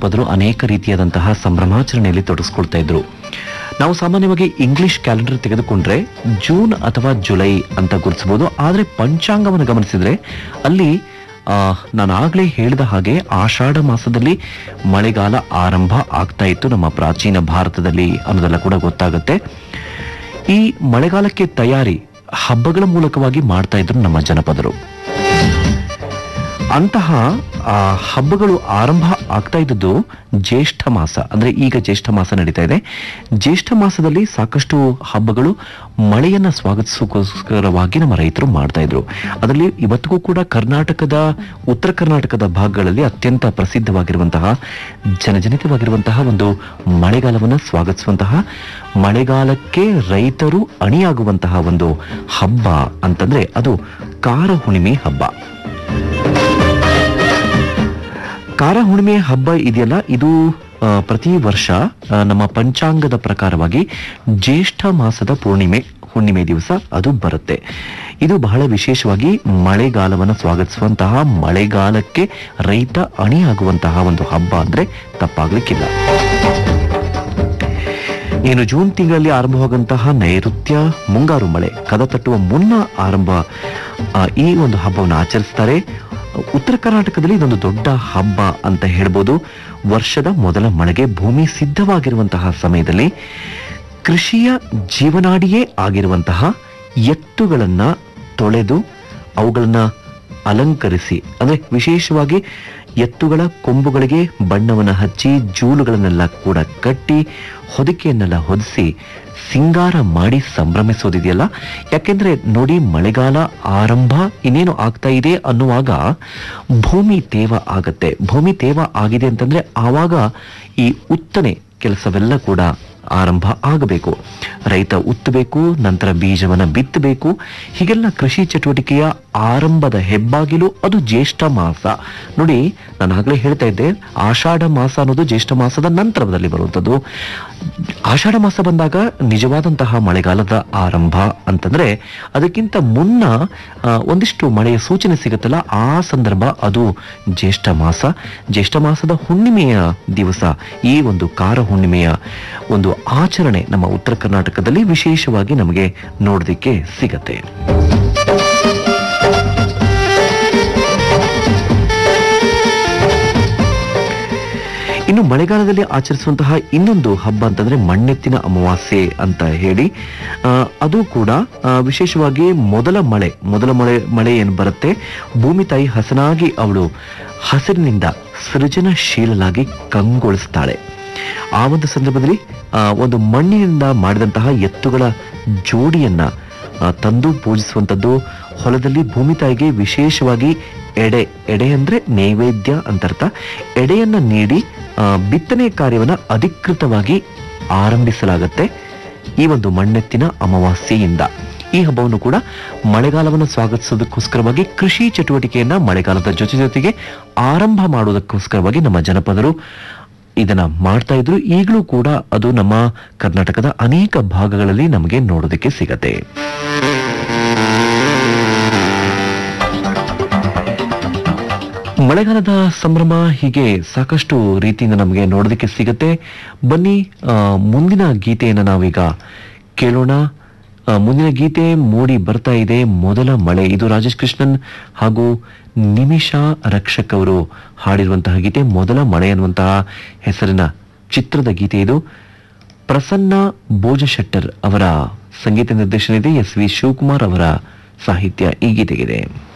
ಜನಪದರು ಅನೇಕ ರೀತಿಯಾದಂತಹ ಸಂಭ್ರಮಾಚರಣೆಯಲ್ಲಿ ತೊಡಗಿಸ್ಕೊಳ್ತಾ ಇದ್ರು ನಾವು ಸಾಮಾನ್ಯವಾಗಿ ಇಂಗ್ಲಿಷ್ ಕ್ಯಾಲೆಂಡರ್ ತೆಗೆದುಕೊಂಡ್ರೆ ಜೂನ್ ಅಥವಾ ಜುಲೈ ಅಂತ ಗುರುತಿಸಬಹುದು ಆದರೆ ಪಂಚಾಂಗವನ್ನು ಗಮನಿಸಿದ್ರೆ ಅಲ್ಲಿ ಆ, ನಾನು ಆಗ್ಲೇ ಹೇಳಿದ ಹಾಗೆ ಆಷಾಢ ಮಾಸದಲ್ಲಿ ಮಳೆಗಾಲ ಆರಂಭ ಆಗ್ತಾ ಇತ್ತು ನಮ್ಮ ಪ್ರಾಚೀನ ಭಾರತದಲ್ಲಿ ಅನ್ನೋದೆಲ್ಲ ಕೂಡ ಗೊತ್ತಾಗುತ್ತೆ ಈ ಮಳೆಗಾಲಕ್ಕೆ ತಯಾರಿ ಹಬ್ಬಗಳ ಮೂಲಕವಾಗಿ ಮಾಡ್ತಾ ಇದ್ರು ನಮ್ಮ ಜನಪದರು ಅಂತಹ ಆ, ಹಬ್ಬಗಳು ಆರಂಭ ಆಗ್ತಾ ಇದ್ದದ್ದು ಜ್ಯೇಷ್ಠ ಮಾಸ ಅಂದ್ರೆ ಈಗ ಜ್ಯೇಷ್ಠ ಮಾಸ ನಡೀತಾ ಇದೆ ಜ್ಯೇಷ್ಠ ಮಾಸದಲ್ಲಿ ಸಾಕಷ್ಟು ಹಬ್ಬಗಳು ಮಳೆಯನ್ನ ಸ್ವಾಗತಿಸೋಸ್ಕರವಾಗಿ ನಮ್ಮ ರೈತರು ಮಾಡ್ತಾ ಇದ್ರು ಅದರಲ್ಲಿ ಇವತ್ತಿಗೂ ಕೂಡ ಕರ್ನಾಟಕದ ಉತ್ತರ ಕರ್ನಾಟಕದ ಭಾಗಗಳಲ್ಲಿ ಅತ್ಯಂತ ಪ್ರಸಿದ್ಧವಾಗಿರುವಂತಹ ಜನಜನಿತವಾಗಿರುವಂತಹ ಒಂದು ಮಳೆಗಾಲವನ್ನು ಸ್ವಾಗತಿಸುವಂತಹ ಮಳೆಗಾಲಕ್ಕೆ ರೈತರು ಅಣಿಯಾಗುವಂತಹ ಒಂದು ಹಬ್ಬ ಅಂತಂದ್ರೆ ಅದು ಕಾರ ಹುಣ್ಣಿಮೆ ಹಬ್ಬ ಕಾರ ಹುಣ್ಣಿಮೆ ಹಬ್ಬ ಇದೆಯಲ್ಲ ಇದು ಆ, ಪ್ರತಿ ವರ್ಷ ಆ, ನಮ್ಮ ಪಂಚಾಂಗದ ಪ್ರಕಾರವಾಗಿ ಜ್ಯೇಷ್ಠ ಮಾಸದ ಪೂರ್ಣಿಮೆ ಹುಣ್ಣಿಮೆ ದಿವಸ ಅದು ಬರುತ್ತೆ ಇದು ಬಹಳ ವಿಶೇಷವಾಗಿ ಮಳೆಗಾಲವನ್ನು ಸ್ವಾಗತಿಸುವಂತಹ ಮಳೆಗಾಲಕ್ಕೆ ರೈತ ಅಣಿಯಾಗುವಂತಹ ಒಂದು ಹಬ್ಬ ಅಂದ್ರೆ ತಪ್ಪಾಗ್ಲಿಕ್ಕಿಲ್ಲ ಇನ್ನು ಜೂನ್ ತಿಂಗಳಲ್ಲಿ ಆರಂಭವಾಗುವಂತಹ ನೈಋತ್ಯ ಮುಂಗಾರು ಮಳೆ ಕದ ತಟ್ಟುವ ಮುನ್ನ ಆರಂಭ ಆ, ಈ ಒಂದು ಹಬ್ಬವನ್ನು ಆಚರಿಸ್ತಾರೆ ಉತ್ತರ ಕರ್ನಾಟಕದಲ್ಲಿ ಇದೊಂದು ದೊಡ್ಡ ಹಬ್ಬ ಅಂತ ಹೇಳ್ಬೋದು ವರ್ಷದ ಮೊದಲ ಮಳೆಗೆ ಭೂಮಿ ಸಿದ್ಧವಾಗಿರುವಂತಹ ಸಮಯದಲ್ಲಿ ಕೃಷಿಯ ಜೀವನಾಡಿಯೇ ಆಗಿರುವಂತಹ ಎತ್ತುಗಳನ್ನ ತೊಳೆದು ಅವುಗಳನ್ನ ಅಲಂಕರಿಸಿ ಅಂದ್ರೆ ವಿಶೇಷವಾಗಿ ಎತ್ತುಗಳ ಕೊಂಬುಗಳಿಗೆ ಬಣ್ಣವನ್ನು ಹಚ್ಚಿ ಜೂಲುಗಳನ್ನೆಲ್ಲ ಕೂಡ ಕಟ್ಟಿ ಹೊದಿಕೆಯನ್ನೆಲ್ಲ ಹೊದಿಸಿ ಸಿಂಗಾರ ಮಾಡಿ ಸಂಭ್ರಮಿಸೋದಿದೆಯಲ್ಲ ಯಾಕೆಂದ್ರೆ ನೋಡಿ ಮಳೆಗಾಲ ಆರಂಭ ಇನ್ನೇನು ಆಗ್ತಾ ಇದೆ ಅನ್ನುವಾಗ ಭೂಮಿ ತೇವ ಆಗತ್ತೆ ಭೂಮಿ ತೇವ ಆಗಿದೆ ಅಂತಂದ್ರೆ ಆವಾಗ ಈ ಉತ್ತನೆ ಕೆಲಸವೆಲ್ಲ ಕೂಡ ಆರಂಭ ಆಗಬೇಕು ರೈತ ಉತ್ತಬೇಕು ನಂತರ ಬೀಜವನ್ನ ಬಿತ್ತಬೇಕು ಹೀಗೆಲ್ಲ ಕೃಷಿ ಚಟುವಟಿಕೆಯ ಆರಂಭದ ಹೆಬ್ಬಾಗಿಲು ಅದು ಜ್ಯೇಷ್ಠ ಮಾಸ ನೋಡಿ ನಾನು ಆಗ್ಲೇ ಹೇಳ್ತಾ ಇದ್ದೆ ಆಷಾಢ ಮಾಸ ಅನ್ನೋದು ಜ್ಯೇಷ್ಠ ಮಾಸದ ನಂತರದಲ್ಲಿ ಬರುವಂಥದ್ದು ಆಷಾಢ ಮಾಸ ಬಂದಾಗ ನಿಜವಾದಂತಹ ಮಳೆಗಾಲದ ಆರಂಭ ಅಂತಂದ್ರೆ ಅದಕ್ಕಿಂತ ಮುನ್ನ ಆ, ಒಂದಿಷ್ಟು ಮಳೆಯ ಸೂಚನೆ ಸಿಗುತ್ತಲ್ಲ ಆ ಸಂದರ್ಭ ಅದು ಜ್ಯೇಷ್ಠ ಮಾಸ ಜ್ಯೇಷ್ಠ ಮಾಸದ ಹುಣ್ಣಿಮೆಯ ದಿವಸ ಈ ಒಂದು ಕಾರ ಹುಣ್ಣಿಮೆಯ ಒಂದು ಆಚರಣೆ ನಮ್ಮ ಉತ್ತರ ಕರ್ನಾಟಕದಲ್ಲಿ ವಿಶೇಷವಾಗಿ ನಮಗೆ ನೋಡೋದಿಕ್ಕೆ ಸಿಗತ್ತೆ ಇನ್ನು ಮಳೆಗಾಲದಲ್ಲಿ ಆಚರಿಸುವಂತಹ ಇನ್ನೊಂದು ಹಬ್ಬ ಅಂತಂದ್ರೆ ಮಣ್ಣೆತ್ತಿನ ಅಮಾವಾಸ್ಯೆ ಅಂತ ಹೇಳಿ ಆ, ಅದು ಕೂಡ ಆ, ವಿಶೇಷವಾಗಿ ಮೊದಲ ಮಳೆ ಮೊದಲ ಮಳೆ ಮಳೆ ಏನು ಬರುತ್ತೆ ಭೂಮಿ ತಾಯಿ ಹಸನಾಗಿ ಅವಳು ಹಸಿರಿನಿಂದ ಸೃಜನಶೀಲಲಾಗಿ ಕಂಗೊಳಿಸ್ತಾಳೆ ಆ ಒಂದು ಸಂದರ್ಭದಲ್ಲಿ ಆ, ಒಂದು ಮಣ್ಣಿನಿಂದ ಮಾಡಿದಂತಹ ಎತ್ತುಗಳ ಜೋಡಿಯನ್ನ ಆ, ತಂದು ಪೂಜಿಸುವಂಥದ್ದು ಹೊಲದಲ್ಲಿ ಭೂಮಿ ತಾಯಿಗೆ ವಿಶೇಷವಾಗಿ ಎಡೆ ಎಡೆ ಅಂದ್ರೆ ನೈವೇದ್ಯ ಅಂತರ್ಥ ಎಡೆಯನ್ನ ನೀಡಿ ಆ, ಬಿತ್ತನೆ ಕಾರ್ಯವನ್ನ ಅಧಿಕೃತವಾಗಿ ಆರಂಭಿಸಲಾಗತ್ತೆ ಈ ಒಂದು ಮಣ್ಣೆತ್ತಿನ ಅಮಾವಾಸ್ಯೆಯಿಂದ ಈ ಹಬ್ಬವನ್ನು ಕೂಡ ಮಳೆಗಾಲವನ್ನು ಸ್ವಾಗತಿಸೋದಕ್ಕೋಸ್ಕರವಾಗಿ ಕೃಷಿ ಚಟುವಟಿಕೆಯನ್ನ ಮಳೆಗಾಲದ ಜೊತೆ ಜೊತೆಗೆ ಆರಂಭ ಮಾಡುವುದಕ್ಕೋಸ್ಕರವಾಗಿ ನಮ್ಮ ಜನಪದರು ಇದನ್ನ ಮಾಡ್ತಾ ಇದ್ರು ಈಗಲೂ ಕೂಡ ಅದು ನಮ್ಮ ಕರ್ನಾಟಕದ ಅನೇಕ ಭಾಗಗಳಲ್ಲಿ ನಮಗೆ ನೋಡೋದಕ್ಕೆ ಸಿಗತ್ತೆ ಮಳೆಗಾಲದ ಸಂಭ್ರಮ ಹೀಗೆ ಸಾಕಷ್ಟು ರೀತಿಯಿಂದ ನಮಗೆ ನೋಡೋದಕ್ಕೆ ಸಿಗತ್ತೆ ಬನ್ನಿ ಆ, ಮುಂದಿನ ಗೀತೆಯನ್ನು ನಾವೀಗ ಕೇಳೋಣ ಆ, ಮುಂದಿನ ಗೀತೆ ಮೂಡಿ ಬರ್ತಾ ಇದೆ ಮೊದಲ ಮಳೆ ಇದು ರಾಜೇಶ್ ಕೃಷ್ಣನ್ ಹಾಗೂ ನಿಮಿಷಾ ರಕ್ಷಕ್ ಅವರು ಹಾಡಿರುವಂತಹ ಗೀತೆ ಮೊದಲ ಮಳೆ ಅನ್ನುವಂತಹ ಹೆಸರಿನ ಚಿತ್ರದ ಗೀತೆ ಇದು ಪ್ರಸನ್ನ ಭೋಜಶೆಟ್ಟರ್ ಅವರ ಸಂಗೀತ ನಿರ್ದೇಶನ ಇದೆ ಎಸ್ ವಿ ಶಿವಕುಮಾರ್ ಅವರ ಸಾಹಿತ್ಯ ಈ ಗೀತೆಗಿದೆ